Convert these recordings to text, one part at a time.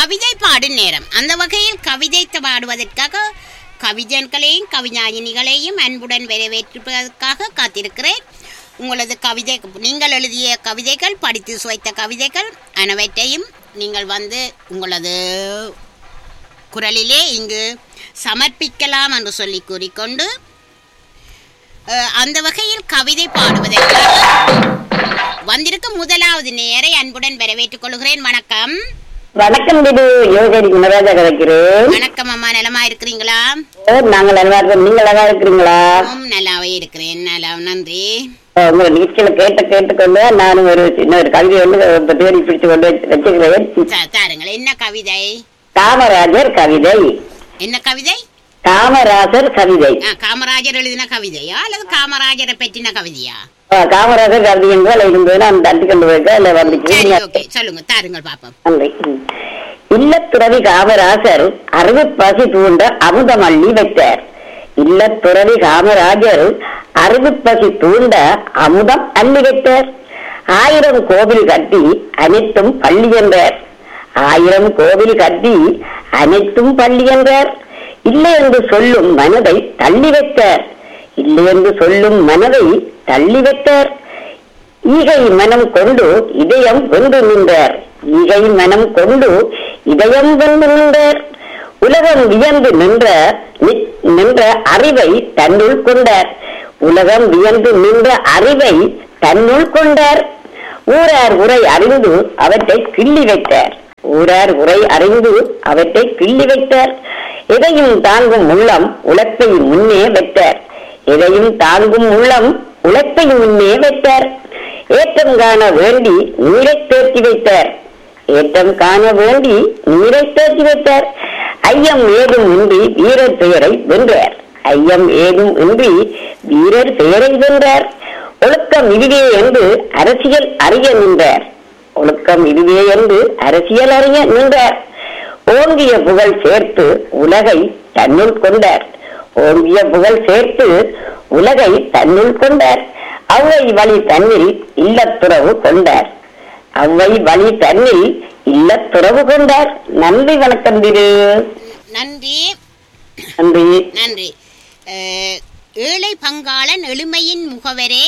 கவிதை பாடும் நேரம் அந்த வகையில் கவிதை பாடுவதற்காக கவிஞர்களையும் கவிஞாயினிகளையும் அன்புடன் வரவேற்பதற்காக காத்திருக்கிறேன் உங்களது கவிதை நீங்கள் எழுதிய கவிதைகள் படித்து சுவைத்த கவிதைகள் அனைவற்றையும் நீங்கள் வந்து உங்களது குரலிலே இங்கு சமர்ப்பிக்கலாம் என்று சொல்லி கூறிக்கொண்டு அஹ், அந்த வகையில் கவிதை பாடுவதற்காக வந்திருக்கும் முதலாவது நேரை அன்புடன் வரவேற்றுக் கொள்கிறேன் வணக்கம் வணக்கம் திரு யோகரி குணராஜா கிடைக்கிறேன் வணக்கம் அம்மா நலமா இருக்கிறீங்களா ஓ, நாங்கள் நல்லா இருக்கோம் நீங்க நல்லா இருக்கிறீங்களா ஓம் நல்லாவே இருக்கிறேன் நல்லா நன்றி ஓ, உங்க நிகழ்ச்சியில கேட்ட கேட்டுக்கொண்டு நானும் ஒரு சின்ன ஒரு கவிதை வந்து இப்ப தேடி பிடிச்சு கொண்டு வச்சு- வச்சுக்கிறேன் தா- தாருங்கள் என்ன கவிதை காமராஜர் கவிதை என்ன கவிதை காமராஜர் கவிதை ஆ, காமராஜர் எழுதின கவிதையா அல்லது காமராஜரை பற்றின கவிதையா ஆ, காமராஜர் கவிதை என்றால் இருந்தது நான் தட்டி கொண்டு வைக்க இல்ல சரி வந்துச்சு ஓகே சொல்லுங்க தாருங்கள் பாப்போம் நன்றி ம். இல்லத்துறவி காமராஜர் அறுவு பசி தூண்ட அமுதமல்லி வைத்தார் இல்லத்துறவி காமராஜர் அறுவு பசி தூண்ட அமுதம் அள்ளி வைத்தார் ஆயிரம் கோவில் கட்டி அனைத்தும் பள்ளி என்றார் ஆயிரம் கோவில் கட்டி அனைத்தும் பள்ளி என்றார் இல்லை என்று சொல்லும் மனதை தள்ளி வைத்தார் இல்லை என்று சொல்லும் மனதை தள்ளி வைத்தார் ஈகை மனம் கொண்டு இதயம் வென்று நின்றார் ஈகை மனம் கொண்டு இதயம் வென்று நின்றார் உலகம் வியந்து நின்ற நி- நின்ற அறிவை தன்னுள் கொண்டார் உலகம் வியந்து நின்ற அறிவை தன்னுள் கொண்டார் ஊரார் உரை அறிந்து அவற்றை கிள்ளி வைத்தார் ஊரார் உரை அறிந்து அவற்றை கிள்ளி வைத்தார் எதையும் தாங்கும் உள்ளம் உழைப்பை முன்னே வைத்தார் எதையும் தாங்கும் உள்ளம் உழைப்பை முன்னே வைத்தார் ஏற்றம் காண வேண்டி நீரை தேக்கி வைத்தார் ஏற்றம் காண வேண்டி நீரை தேக்கி வைத்தார் ஐயம் ஏதும் இன்றி வீரர் பெயரை வென்றார் ஐயம் ஏதும் இன்றி வீரர் பெயரை வென்றார் ஒழுக்கம் இதுவே என்று அரசியல் அறிய நின்றார் ஒழுக்கம் இதுவே என்று அரசியல் அறிய நின்றார் ஓங்கிய புகழ் சேர்த்து உலகை தன்னுள் கொண்டார் ஓங்கிய புகழ் சேர்த்து உலகை தன்னுள் கொண்டார் அவ்வை வழி தன்னில் இல்லத்துறவு கொண்டார் அவ்வை வழி தன்னில் இல்லத்துறவு கொண்டார் நன்றி வணக்கம் திரு நன்றி நன்றி நன்றி அஹ், ஏழை பங்காளன் எளிமையின் முகவரே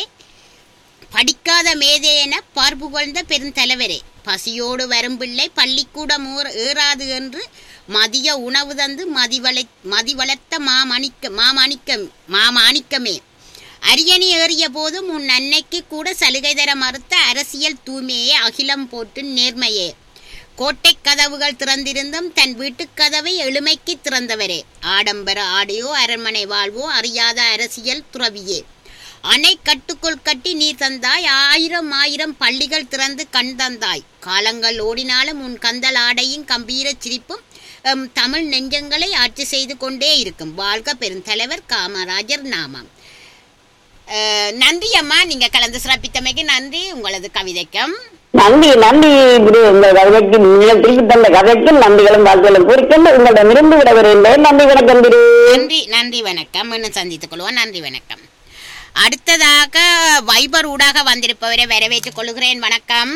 படிக்காத மேதே என பார்ப்புகழ்ந்த பெருந்தலைவரே பசியோடு வரும் பிள்ளை பள்ளிக்கூடம் ஊர் ஏறாது என்று மதிய உணவு தந்து மதிவளை மதிவளர்த்த மாமணிக்க மாமணிக்கம் மாமாணிக்கமே அரியணை ஏறிய போதும் உன் அன்னைக்கு கூட சலுகை தர மறுத்த அரசியல் தூய்மையே அகிலம் போட்டு நேர்மையே கோட்டை கதவுகள் திறந்திருந்தும் தன் வீட்டுக் கதவை எளிமைக்கு திறந்தவரே ஆடம்பர ஆடையோ அரண்மனை வாழ்வோ அறியாத அரசியல் துறவியே அணை கட்டுக்குள் கட்டி நீர் தந்தாய் ஆயிரம் ஆயிரம் பள்ளிகள் திறந்து கண் தந்தாய் காலங்கள் ஓடினாலும் உன் கந்தல் ஆடையும் கம்பீர சிரிப்பும் எம் தமிழ் நெஞ்சங்களை ஆட்சி செய்து கொண்டே இருக்கும் வாழ்க பெருந்தலைவர் காமராஜர் நாமம் அஹ், நன்றி அம்மா நீங்க கலந்து சிறப்பித்தமைக்கு நன்றி உங்களது கவிதைக்கும் நன்றி நன்றி திரு உங்கள் கவிதைக்கு நீங்கள் திருப்பி தந்த கதைக்கு நன்றிகளும் வாழ்த்துகளும் குறிக்கொண்டு உங்களிடமிருந்து விட வருகின்றேன் நன்றி வணக்கம் திரு நன்றி நன்றி வணக்கம் இன்னும் சந்தித்துக் கொள்வோம் நன்றி வணக்கம் அடுத்ததாக வைபர் ஊடாக வந்திருப்பவரை வரவேற்றுக் கொள்கிறேன் வணக்கம்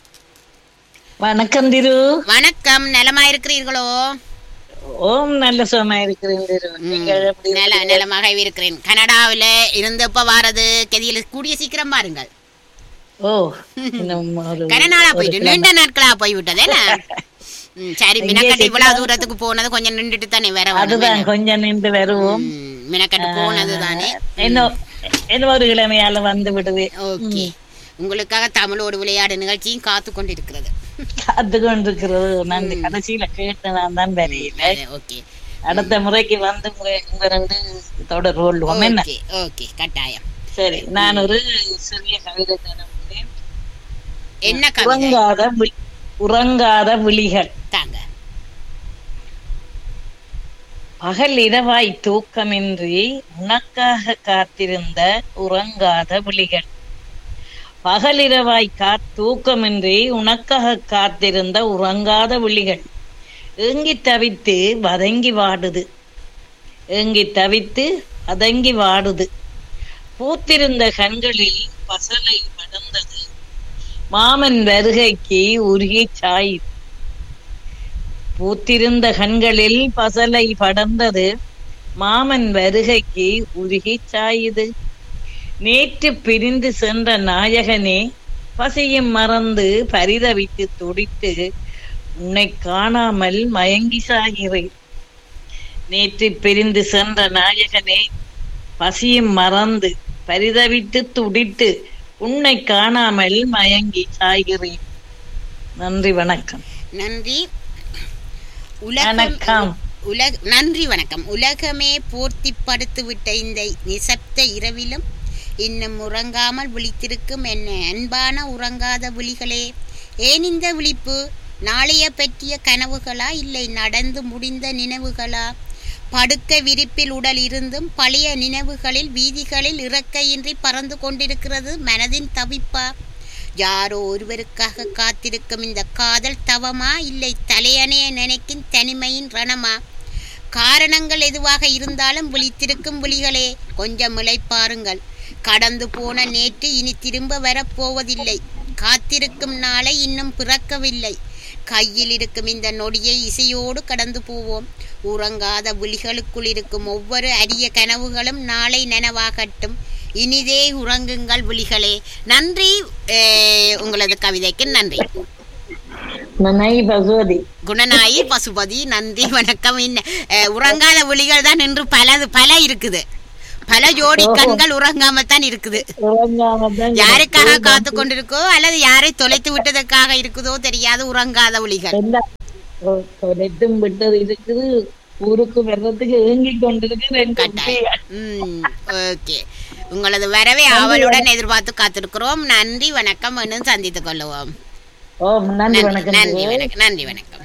வணக்கம் திரு வணக்கம் நலமா இருக்கிறீர்களோ ஓம் நல்ல சுகமா இருக்கிறேன் திரு நீங்கள் எப்படி நல நலமாக இருக்கிறேன் கனடாவில் இருந்து இப்ப வாரது கதியில் கூடிய சீக்கிரம் பாருங்கள் ஓ இன்னும் ஒரு- கன நாளா ஒரு போயிட்டு கிழமை. நீண்ட நாட்களா போய்விட்டதே ம், சரி மினக்கட்டு இவ்வளவு தூரத்துக்கு போனது கொஞ்சம் நின்றுட்டு தானே வேற அதுதான் கொஞ்சம் நின்று வருவோம் மினக்கட்டு போனது தானே இன்னும் இன்னும் ஒரு கிழமையால வந்து விடுது ஓகே உங்களுக்காக தமிழோடு விளையாடு நிகழ்ச்சியும் காத்து கொண்டிருக்கிறது காத்து கொண்டிருக்கிறது நன்றி கடைசியில கேட்டு நான் தான் வரையில ஓகே அடுத்த முறைக்கு வந்து உங்க உங்க ரெண்டு தொடர் கொள்வோம் என்ன ஓகே ஓகே கட்டாயம் சரி நான் ஒரு சிறிய கவிதை தர முடியும் என்ன கவிதை உறங்காத வி- உறங்காத விழிகள் தாங்க பகல் இரவாய் தூக்கமின்றி உனக்காக காத்திருந்த உறங்காத விழிகள் பகல் இரவாய் கா தூக்கமின்றி உனக்காக காத்திருந்த உறங்காத விழிகள் ஏங்கி தவித்து வதங்கி வாடுது ஏங்கி தவித்து வதங்கி வாடுது பூத்திருந்த கண்களில் பசலை படர்ந்தது மாமன் வருகைக்கு உருகி சாய் பூத்திருந்த கண்களில் பசலை படர்ந்தது மாமன் வருகைக்கு உருகி சாயுது நேற்று பிரிந்து சென்ற நாயகனே பசியும் மறந்து பரிதவித்து துடித்து உன்னை காணாமல் மயங்கி சாகிறேன் நேற்று பிரிந்து சென்ற நாயகனே பசியும் மறந்து பரிதவித்து துடித்து உன்னை காணாமல் மயங்கி சாகிறேன் நன்றி வணக்கம் நன்றி உலகம் வணக்கம் உலக நன்றி வணக்கம் உலகமே பூர்த்தி படுத்து விட்ட இந்த நிசப்த இரவிலும் இன்னும் உறங்காமல் விழித்திருக்கும் என்ன அன்பான உறங்காத விழிகளே ஏன் இந்த விழிப்பு நாளைய பற்றிய கனவுகளா இல்லை நடந்து முடிந்த நினைவுகளா படுக்க விரிப்பில் உடல் இருந்தும் பழைய நினைவுகளில் வீதிகளில் இறக்கையின்றி பறந்து கொண்டிருக்கிறது மனதின் தவிப்பா யாரோ ஒருவருக்காக காத்திருக்கும் இந்த காதல் தவமா இல்லை தலையணைய நினைக்கும் தனிமையின் ரணமா காரணங்கள் எதுவாக இருந்தாலும் விழித்திருக்கும் விழிகளே கொஞ்சம் இளைப்பாருங்கள் கடந்து போன நேற்று இனி திரும்ப வரப்போவதில்லை காத்திருக்கும் நாளை இன்னும் பிறக்கவில்லை கையில் இருக்கும் இந்த நொடியை இசையோடு கடந்து போவோம் உறங்காத விழிகளுக்குள் இருக்கும் ஒவ்வொரு அரிய கனவுகளும் நாளை நனவாகட்டும் இனிதே உறங்குங்கள் விழிகளே நன்றி அஹ், உங்களது கவிதைக்கு நன்றி நனை பகவதி குணநாயி பசுபதி நன்றி வணக்கம் இன்ன அஹ், உறங்காத விழிகள் தான் இன்று பலது பல இருக்குது பல ஜோடி கண்கள் உறங்காம தான் இருக்குது உறங்காமதான் யாருக்காக காத்து கொண்டிருக்கோ அல்லது யாரை தொலைத்து விட்டதற்காக இருக்குதோ தெரியாத உறங்காத ஒளிகள் எல்லாம் தொ- தொலைத்தும் விட்டது இருக்குது ஊருக்கு வர்றதுக்கு ஏங்கிக் கொண்டிருக்கு ரெண்டு கட்டாயம் பிள்ளைகள். ம் ஓகே உங்களது வரவை ஆவலுடன் எதிர்பார்த்து காத்திருக்கிறோம் நன்றி வணக்கம் இன்னும் சந்தித்துக் கொள்ளுவோம் ஓ நன்றி நன்றி வணக்கம் நன்றி வணக்கம் நன்றி வணக்கம்